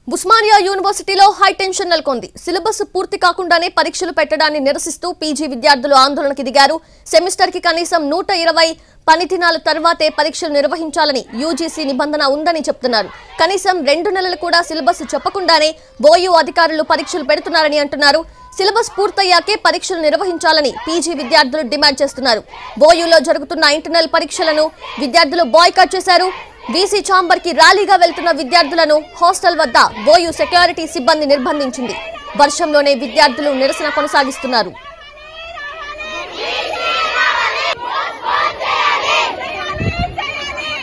ఉస్మానియా యూనివర్సిటీలో high tension నెలకొంది syllabus పూర్తి కాకుండానే పరీక్షలు పెట్టడాన్ని నిరసిస్తూ పీజీ విద్యార్థులు ఆందోళనకి దిగారు సెమిస్టర్ కి కనీసం నూట ఇరవై పని దినాల తర్వాతే పరీక్షలు నిర్వహించాలని యూజీసీ నిబంధన ఉందని చెప్తున్నారు కనీసం రెండు నెలలు కూడా సిలబస్ చెప్పకుండానే బోయూ అధికారులు పరీక్షలు పెడుతున్నారని అంటున్నారు సిలబస్ పూర్తయ్యాకే పరీక్షలు నిర్వహించాలని పీజీ విద్యార్థులు డిమాండ్ చేస్తున్నారు బోయూలో జరుగుతున్న ఇంటర్నల్ పరీక్షలను విద్యార్థులు బాయ్కాట్ చేశారు వీసీ ఛాంబర్ కి ర్యాలీగా వెళ్తున్న విద్యార్థులను హాస్టల్ వద్ద బోయు సెక్యూరిటీ సిబ్బంది నిర్బంధించింది వర్షంలోనే విద్యార్థులు నిరసన కొనసాగిస్తున్నారు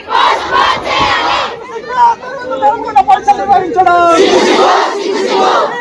పరీక్షలు నిర్వహించడం